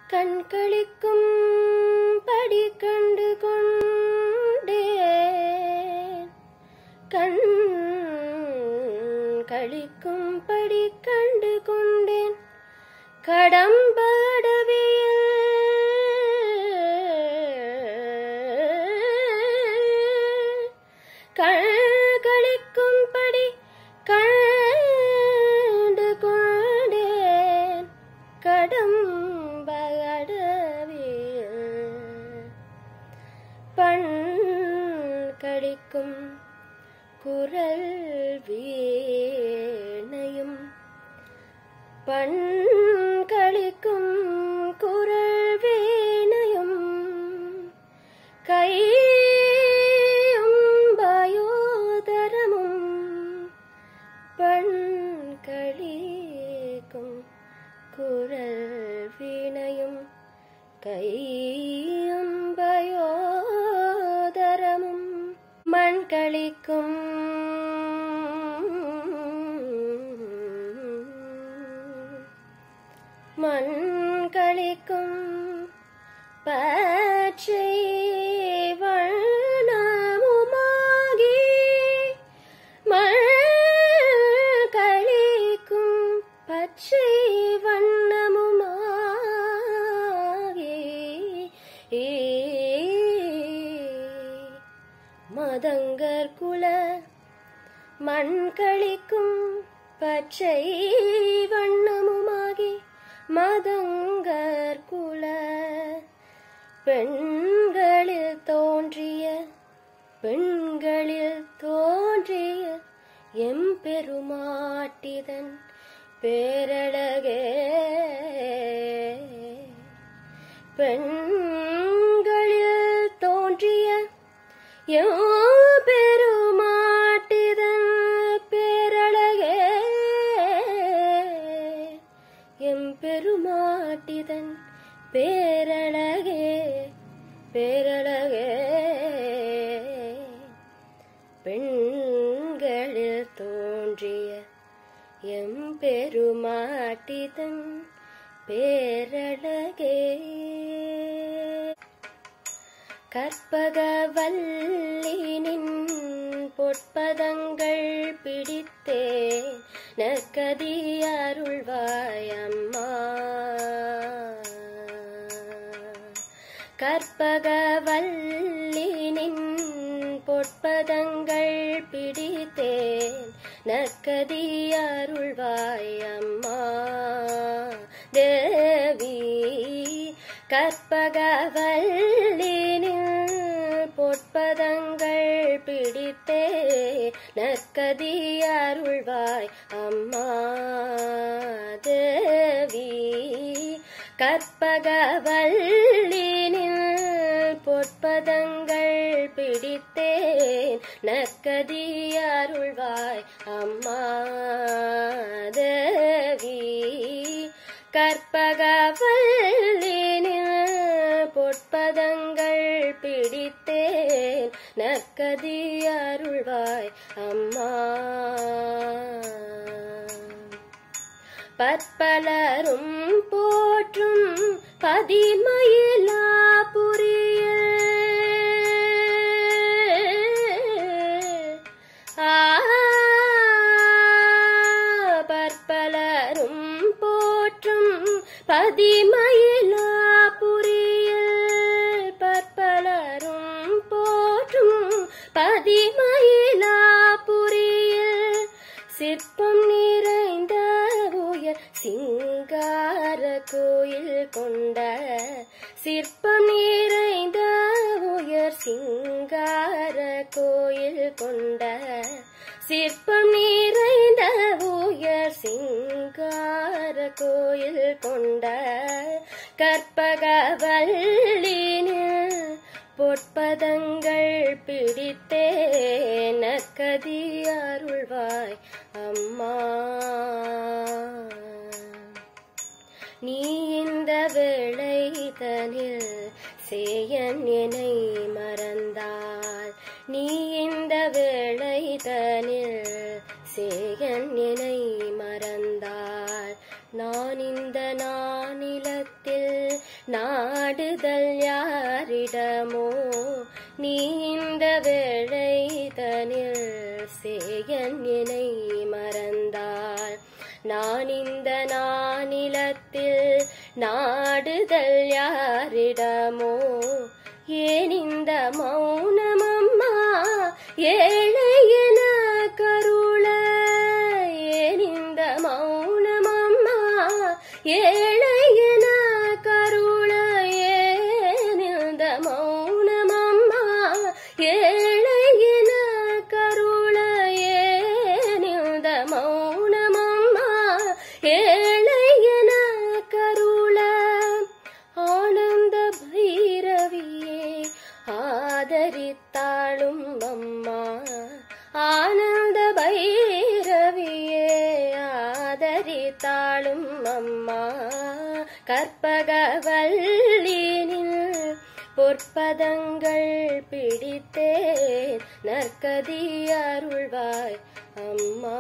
கண்களிக்கும் படி கண்டு கொண்டேன் கண் கழிக்கும் படி கண்டு கொண்டேன் கடம்படவியில் கழிக்கும் படி கண்டு கொண்டேன் கடம்படவியில் பண் கழிக்கும் குரல் வீணையும் பண் கழிக்கும் குரல் வீணையும் கையும் பயோதரமும் பண் கழிக்கும் குரல் வீணையும் கையும் பயோதரமும் மண் கழிக்கும் மண் கழிக்கும் பச்சை வண்ணமுமாகி மண் கழிக்கும் பச்சை வண்ணமுமாகி மதங்கர் குல மண் கழிக்கும் பச்சை வண்ணமுமாகி மதங்கர் குல பெண்களில் தோன்றிய பெண்களில் தோன்றிய எம்பெருமாட்டிதன் பேரழகே பெண்களில் தோன்றிய எம்பெருமாட்டிதன் பேரழகே எம்பெருமாட்டிதன் பேரழகே பேரழகே பெண்களில் தோன்றிய எம்பெருமாட்டிதன் பேரழகே கற்பகவல்லினின் பொற்பதங்கள் பிடித்தேன் நற்கதி அருள்வாயம்மா கற்பகவல்லினின் பொற்பதங்கள் பிடித்தேன் நற்கதி அருள்வாயம்மா தேவி கற்பகவல்லினில் பொற்பதங்கள் பிடித்தே நற்கதி அருள்வாய் அம்மா தேவி கற்பகவல்லினில் பொற்பதங்கள் பிடித்தேன் நற்கதி அருள்வாய் அம்மா தேவி கற்பகவல்லினில் பொற்பதங்கள் பிடித்தேன் நற்கதி அருள்வாய் அம்மா பற்பலரும் போற்றும் பதிமயிலாபுரியில் ஆ பற்பலரும் போற்றும் பதிமயிலாபுரியில் பற்பலரும் போற்றும் பதிமயிலாபுரியில் சிற்பம் நிறைந்த உயர் சிங்கார கோயில் கொண்ட சிற்பம் நிறைந்த உயர் சிங்கார கோயில் கொண்ட சிற்பம் நிறைந்த உயர் சிங்கார கோயில் கொண்ட கற்பகவல்லினில் பொற்பதங்கள் பிடித்தே நற்கதி அருள்வாய் அம்மா நீ இந்த வேளைதனில் சேயன் என்னை மறந்தால் நீ இந்த வேளைதனில் சேயன் என்னை மறந்தால் நான் இந்த நானிலத்தில் நாடுதல் யாரிடமோ நீ இந்த வேளை தனில் சேயன் இணை மறந்தாள் நான் இந்த நானிலத்தில் நாடுதல் யாரிடமோ ஏன் இந்த மௌனமம்மா ஏழை என கருள ஏன் இந்த மௌனமம்மா ஏழை என கருள ஏன் இந்த மௌனமம்மா ஏழை என கருள ஏன் இந்த மௌனமம்மா ஏழை என கருள ஆனந்த பைரவியே ஆதரித்தாளும் அம்மா ஆனந்த பைரவியே ஆதரித்தாளும் அம்மா கற்பகவல்லினில் பொற்பதங்கள் பிடித்தேன் நற்கதி அருள்வாய் அம்மா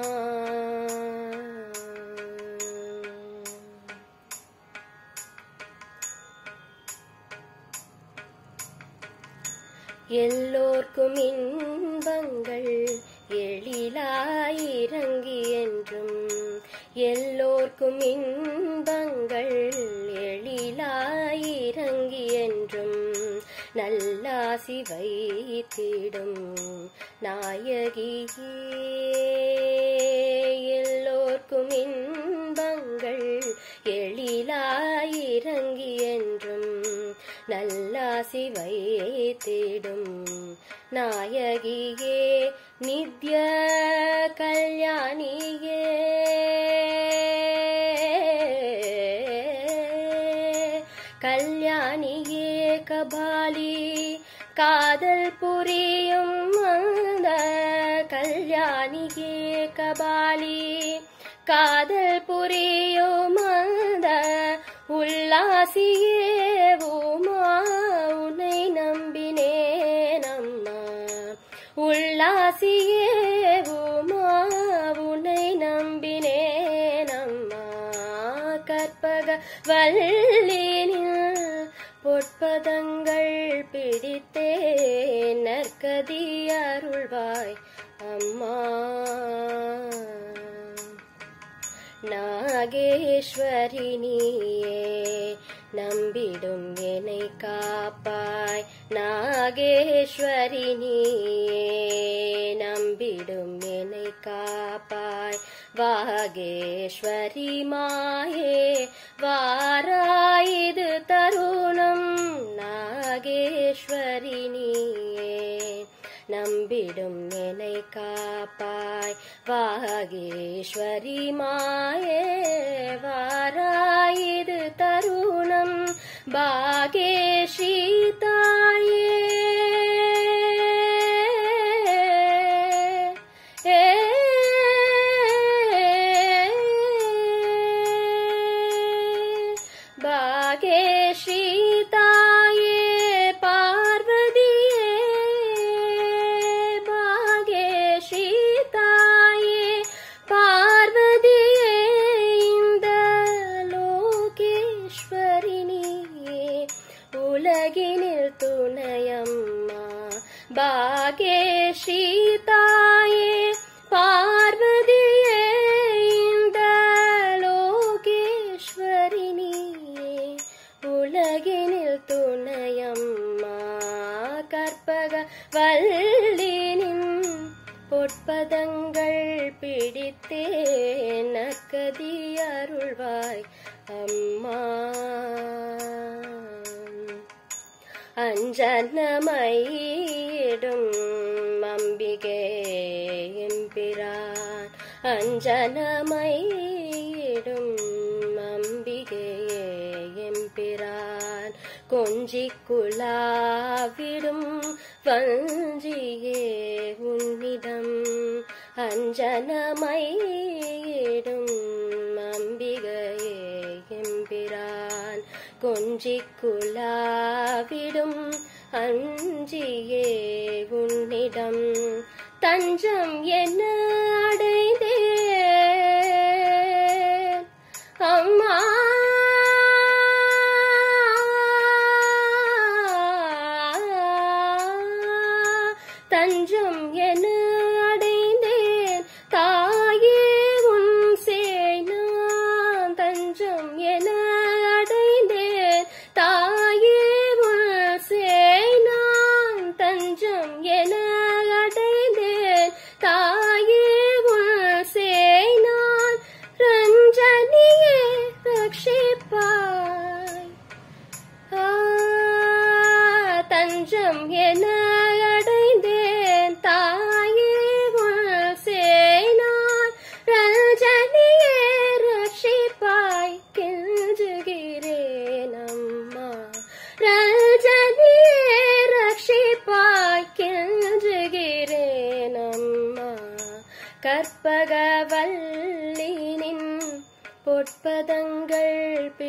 எல்லோர்க்கும் இன்பங்கள் எழிலாயிரங்கி என்றும் எல்லோர்க்கும் இன்பங்கள் எழிலாயிரங்கி என்றும் நல்லாசி வைத்திடும் நாயகியே எல்லோர்க்கும் இன்பங்கள் எழிலாயிரங்கி என்றும் நல்லாசி வைத்திடும் நாயகியே நித்ய கல்யாணியே கல்யாணியே கபாலி காதல் புரியும் அந்த கல்யாணியே கபாலி காதல் புரியும் அந்த உல்லாசியே உமா உன்னை நம்பினேன் அம்மா உல்லாசியே உமா உன்னை நம்பினேன் அம்மா கற்பக வல்லினில் பொற்பதங்கள் பிடித்தேன் நற்கதி அருள்வாய் அம்மா நாகேஸ்வரி நீயே நம்பிடும் என்னை காப்பாய் நாகேஸ்வரி நீயே நம்பிடும் என்னை காப்பாய் வாகேஸ்வரி மாயே வாராயுது தருணம் நாகேஸ்வரி நீயே நம்பிடும் என்னை காப்பாய் வாகேஸ்வரி மாயே வாராயுது தருணம் பாகேஷி தாயே ஏ பாகேஷி தாயே பார்வதியே பாகேஷி தாயே பார்வதியே இந்த லோகேஸ்வரி நீயே உலகினில் துணையம்மா பாகேஷி தாயே பார்வதியே இந்த லோகேஸ்வரி நீயே உலகினில் துணையம்மா கற்பக வல்லினின் பொற்பதங்கள் பிடித்தேன் நற்கதி அருள்வாய் அம்மா அஞ்சனமையிடும் அம்பிகே எம்பிரான் அஞ்சனமையிடும் அம்பிகே எம்பிரான் கொஞ்சி குலாவிடும் வஞ்சியே உன்னிடம் அஞ்சனமையிடும் அம்பிகையே எம்பிரான் கொஞ்சி குலாவிடும் அஞ்சியே உன்னிடம் தஞ்சம் என்ன அடைந்தேன் அம்மா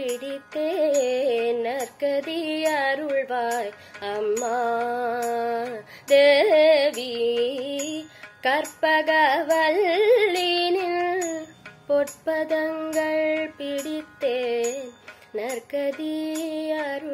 பிடித்தேன் நற்கதி அருள்வாய் அம்மா தேவி கற்பகவல்லினில் பொற்பதங்கள் பிடித்தேன் நற்கதி அருள்